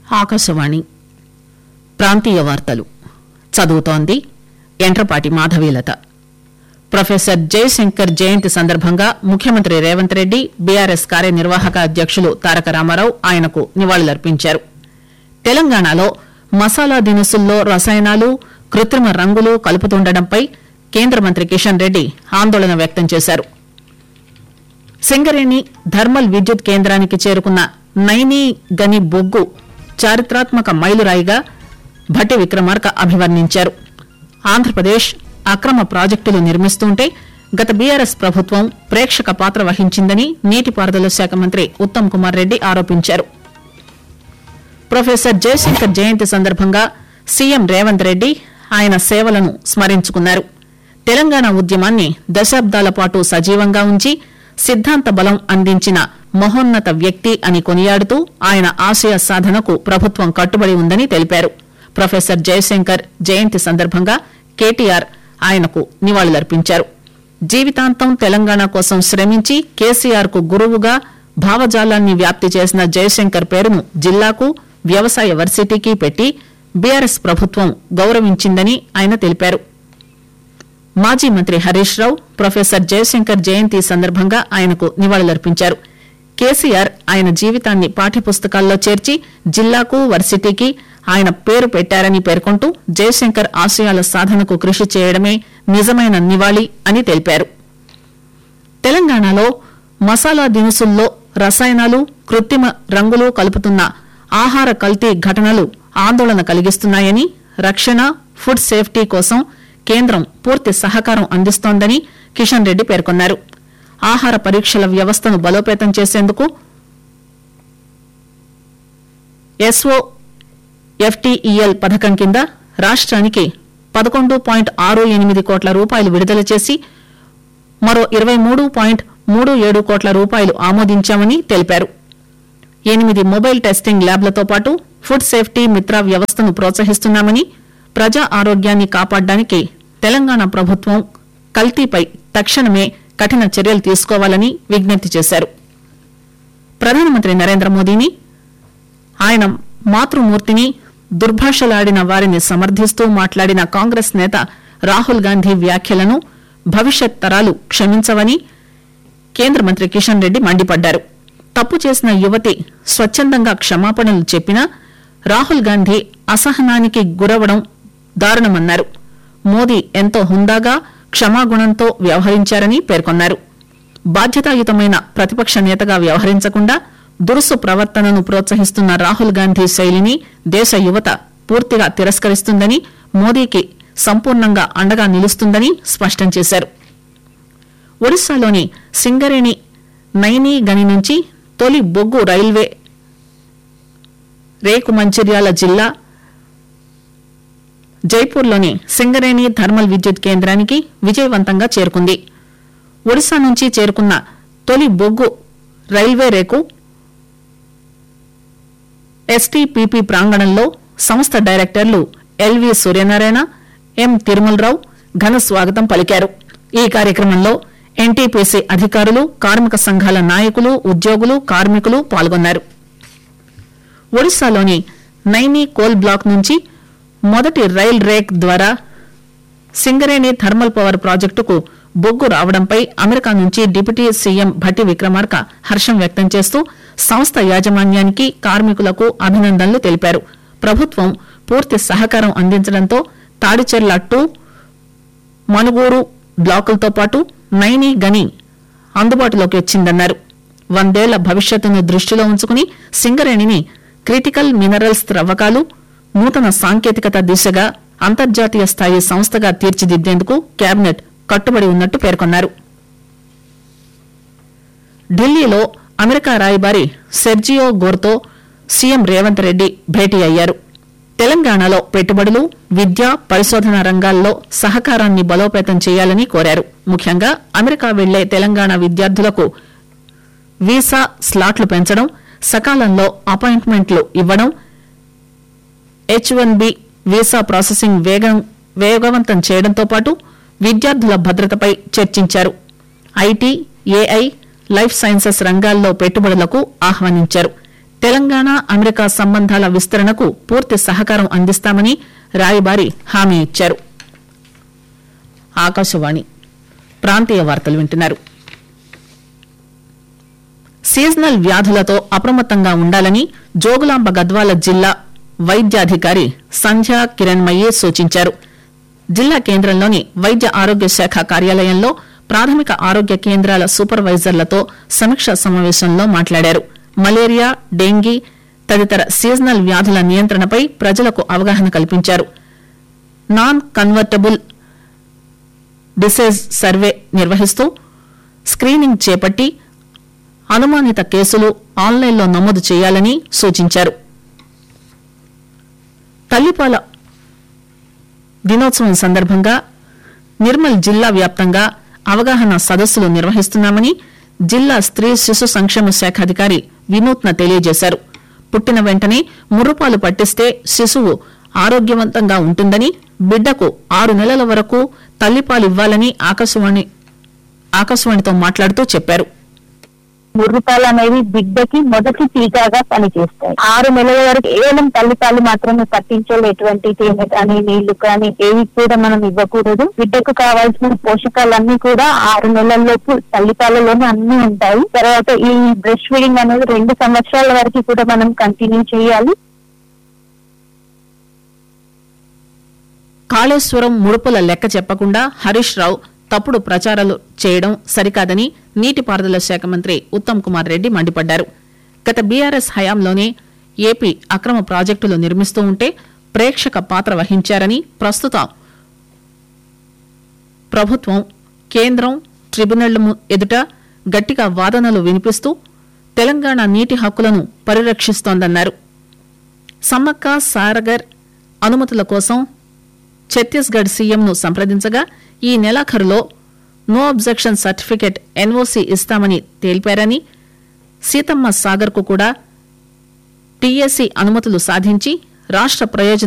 ఆకాశవాణి ప్రాంతీయ వార్తలు చదువుతోంది ఎంట్రపాటి మాధవీలత ప్రొఫెసర్ జయశంకర్ జయంతి సందర్భంగా ముఖ్యమంత్రి రేవంత్ రెడ్డి బీఆర్ఎస్ కార్యనిర్వాహక అధ్యక్షులు తారక రామారావు ఆయనకు నివాళులర్పించారు తెలంగాణలో మసాలా దినుసుల్లో రసాయనాలు కృత్రిమ రంగులు కలుపుతుండటంపై కేంద్ర మంత్రి కిషన్ రెడ్డి ఆందోళన వ్యక్తం చేశారు సింగరేణి థర్మల్ విద్యుత్ కేంద్రానికి చేరుకున్న నైనీ గని బొగ్గు చారిత్రాత్మక మైలురాయిగా భట్టి విక్రమార్క అభివర్ణించారు ఆంధ్రప్రదేశ్ అక్రమ ప్రాజెక్టులు నిర్మిస్తుంటే గత బీఆర్ఎస్ ప్రభుత్వం ప్రేక్షక పాత్ర వహించిందని నీటిపారుదల శాఖ మంత్రి ఉత్తమ్ కుమార్ రెడ్డి ఆరోపించారు ప్రొఫెసర్ జయశంకర్ జయంతి సందర్భంగా సీఎం రేవంత్ రెడ్డి ఆయన సేవలను స్మరించుకున్నారు తెలంగాణ ఉద్యమాన్ని దశాబ్దాల పాటు సజీవంగా ఉంచి సిద్ధాంత బలం అందించిన మహోన్నత వ్యక్తి అని కొనియాడుతూ ఆయన ఆశయ సాధనకు ప్రభుత్వం కట్టుబడి ఉందని తెలిపారు ప్రొఫెసర్ జయశంకర్ జయంతి సందర్భంగా కేటీఆర్ ఆయనకు నివాళులర్పించారు జీవితాంతం తెలంగాణ కోసం శ్రమించి కేసీఆర్ కు గురువుగా భావజాలాన్ని వ్యాప్తి చేసిన జయశంకర్ పేరును జిల్లాకు వ్యవసాయ వర్సిటీకి పెట్టి బీఆర్ఎస్ ప్రభుత్వం గౌరవించిందని ఆయన తెలిపారు మాజీ మంత్రి హరీష్ రావు ప్రొఫెసర్ జయశంకర్ జయంతి సందర్భంగా ఆయనకు నివాళులర్పించారు కేసీఆర్ ఆయన జీవితాన్ని పాఠ్యపుస్తకాల్లో చేర్చి జిల్లాకు వర్సిటీకి ఆయన పేరు పెట్టారని పేర్కొంటూ జయశంకర్ ఆశయాల సాధనకు కృషి చేయడమే నిజమైన నివాళి అని తెలిపారు తెలంగాణలో మసాలా దినుసుల్లో రసాయనాలు కృత్రిమ రంగులు కలుపుతున్న ఆహార కల్తీ ఘటనలు ఆందోళన కలిగిస్తున్నాయని రక్షణ ఫుడ్ సేఫ్టీ కోసం కేంద్రం పూర్తి సహకారం అందిస్తోందని కిషన్ రెడ్డి పేర్కొన్నారు ఆహార పరీక్షల వ్యవస్థను బలోపేతం చేసేందుకు ఎస్ఓ ఎఫ్టీఈఎల్ పథకం కింద రాష్ట్రానికి పదకొండు పాయింట్ ఆరు ఎనిమిది కోట్ల రూపాయలు విడుదల చేసి మరో ఇరవై మూడు పాయింట్ మూడు ఏడు కోట్ల రూపాయలు ఆమోదించామని తెలిపారు ఎనిమిది మొబైల్ టెస్టింగ్ ల్యాబ్లతో పాటు ఫుడ్ సేఫ్టీ మిత్ర వ్యవస్థను ప్రోత్సహిస్తున్నామని ప్రజా ఆరోగ్యాన్ని కాపాడడానికి తెలంగాణ ప్రభుత్వం కల్తీపై తక్షణమే కఠిన చర్యలు తీసుకోవాలని విజ్ఞప్తి చేశారు ప్రధానమంత్రి నరేంద్ర మోదీని ఆయన మాతృమూర్తిని దుర్భాషలాడిన వారిని సమర్థిస్తూ మాట్లాడిన కాంగ్రెస్ నేత రాహుల్ గాంధీ వ్యాఖ్యలను భవిష్యత్ తరాలు క్షమించవని కేంద్ర మంత్రి కిషన్ రెడ్డి మండిపడ్డారు తప్పు చేసిన యువతి స్వచ్ఛందంగా క్షమాపణలు చెప్పినా రాహుల్ గాంధీ అసహనానికి గురవడం దారుణమన్నారు మోదీ ఎంతో హుందాగా క్షమాగుణంతో వ్యవహరించారని పేర్కొన్నారు బాధ్యతాయుతమైన ప్రతిపక్ష నేతగా వ్యవహరించకుండా దురుసు ప్రవర్తనను ప్రోత్సహిస్తున్న రాహుల్ గాంధీ శైలిని దేశ యువత పూర్తిగా తిరస్కరిస్తుందని మోదీకి సంపూర్ణంగా అండగా నిలుస్తుందని స్పష్టం చేశారు ఒడిశాలోని సింగరేణి నైనీ గని నుంచి తొలి బొగ్గు రైల్వే రేకు మంచిర్యాల జిల్లా జైపూర్లోని సింగరేణి థర్మల్ విద్యుత్ కేంద్రానికి విజయవంతంగా చేరుకుంది ఒడిశా నుంచి చేరుకున్న తొలి బొగ్గు రైల్వే రేకు ఎస్టీపీపీ ప్రాంగణంలో సంస్థ డైరెక్టర్లు ఎల్వి సూర్యనారాయణ ఎం తిరుమలరావు ఘన స్వాగతం పలికారు ఈ కార్యక్రమంలో ఎన్టీపీసీ అధికారులు కార్మిక సంఘాల నాయకులు ఉద్యోగులు కార్మికులు పాల్గొన్నారు ఒడిశాలోని నైనీ కోల్ బ్లాక్ నుంచి మొదటి రైల్ రేక్ ద్వారా సింగరేణి థర్మల్ పవర్ ప్రాజెక్టుకు బొగ్గు రావడంపై అమెరికా నుంచి డిప్యూటీ సీఎం భట్టి విక్రమార్క హర్షం వ్యక్తం చేస్తూ సంస్థ యాజమాన్యానికి కార్మికులకు అభినందనలు తెలిపారు ప్రభుత్వం పూర్తి సహకారం అందించడంతో తాడిచెర్ల టూ మనుగూరు బ్లాకులతో పాటు నైనీ గని అందుబాటులోకి వచ్చిందన్నారు వందేళ్ల భవిష్యత్తును దృష్టిలో ఉంచుకుని సింగరేణిని క్రిటికల్ మినరల్స్ త్రవ్వకాలు నూతన సాంకేతికత దిశగా అంతర్జాతీయ స్థాయి సంస్థగా తీర్చిదిద్దేందుకు కేబినెట్ కట్టుబడి ఉన్నట్టు పేర్కొన్నారు ఢిల్లీలో అమెరికా రాయబారి సెర్జియో గోర్తో సీఎం రేవంత్ రెడ్డి భేటీ అయ్యారు తెలంగాణలో పెట్టుబడులు విద్య పరిశోధన రంగాల్లో సహకారాన్ని బలోపేతం చేయాలని కోరారు ముఖ్యంగా అమెరికా వెళ్లే తెలంగాణ విద్యార్థులకు వీసా స్లాట్లు పెంచడం సకాలంలో అపాయింట్మెంట్లు ఇవ్వడం H one B visa processing వేగం వేగవంతం చేయడంతో పాటు విద్యార్థుల భద్రతపై చర్చించారు ఐటీ ఏఐ లైఫ్ సైన్సెస్ రంగాల్లో పెట్టుబడులకు ఆహ్వానించారు తెలంగాణ అమెరికా సంబంధాల విస్తరణకు పూర్తి సహకారం అందిస్తామని రాయబారి హామీ ఇచ్చారు ఆకాశవాణి ప్రాంతీయ వార్తలు వింటున్నారు సీజనల్ వ్యాధులతో అప్రమత్తంగా ఉండాలని జోగులాంబ గద్వాల జిల్లా వైద్యాధికారి సంధ్యా కిరణ్మయ్యే సూచించారు జిల్లా కేంద్రంలోని వైద్య ఆరోగ్య శాఖ కార్యాలయంలో ప్రాథమిక ఆరోగ్య కేంద్రాల సూపర్వైజర్లతో సమీక్ష సమావేశంలో మాట్లాడారు మలేరియా డెంగీ తదితర సీజనల్ వ్యాధుల నియంత్రణపై ప్రజలకు అవగాహన కల్పించారు నాన్ కన్వర్టబుల్ డిసీజ్ సర్వే నిర్వహిస్తూ స్క్రీనింగ్ చేపట్టి అనుమానిత కేసులు ఆన్లైన్లో నమోదు చేయాలని సూచించారు తల్లిపాల దినోత్సవం సందర్భంగా నిర్మల్ జిల్లా వ్యాప్తంగా అవగాహన సదస్సులు నిర్వహిస్తున్నామని జిల్లా స్త్రీ శిశు సంక్షేమ శాఖ అధికారి వినూత్న తెలియజేశారు పుట్టిన వెంటనే ముర్రుపాలు పట్టిస్తే శిశువు ఆరోగ్యవంతంగా ఉంటుందని బిడ్డకు ఆరు నెలల వరకు తల్లిపాలు ఇవ్వాలని ఆకాశవాణి ఆకాశవాణితో మాట్లాడుతూ చెప్పారు ముర్రుపాలు అనేవి బిడ్డకి మొదటి టీకాగా పనిచేస్తాయి ఆరు నెలల వరకు కేవలం తల్లిపాలు మాత్రమే పట్టించాలి ఎటువంటి తేనె కానీ నీళ్లు కానీ ఏవి కూడా మనం ఇవ్వకూడదు బిడ్డకు కావాల్సిన పోషకాలన్నీ కూడా ఆరు నెలల్లోపు తల్లిపాలలోనే అన్ని ఉంటాయి తర్వాత ఈ బ్రెస్ట్ ఫీడింగ్ అనేది రెండు సంవత్సరాల వరకు కూడా మనం కంటిన్యూ చేయాలి కాళేశ్వరం ముడుపుల లెక్క చెప్పకుండా హరీష్ రావు తప్పుడు ప్రచారాలు చేయడం సరికాదని నీటిపారుదల శాఖ మంత్రి ఉత్తమ్ కుమార్ రెడ్డి మండిపడ్డారు గత బీఆర్ఎస్ హయాంలోనే ఏపీ అక్రమ ప్రాజెక్టులు నిర్మిస్తూ ఉంటే ప్రేక్షక పాత్ర వహించారని ప్రస్తుతం ప్రభుత్వం కేంద్రం ట్రిబ్యునళ్ల ము- ఎదుట గట్టిగా వాదనలు వినిపిస్తూ తెలంగాణ నీటి హక్కులను పరిరక్షిస్తోందన్నారు సమ్మక్క సారగర్ అనుమతుల కోసం ఛత్తీస్గఢ్ సీఎంను సంప్రదించగా ఈ నెలాఖరులో నో అబ్జెక్షన్ సర్టిఫికెట్ ఎన్ఓసీ ఇస్తామని తేల్పారని సీతమ్మ సాగర్ కు కూడా టీఎస్సీ అనుమతులు సాధించి రాష్ట ప్రయోజన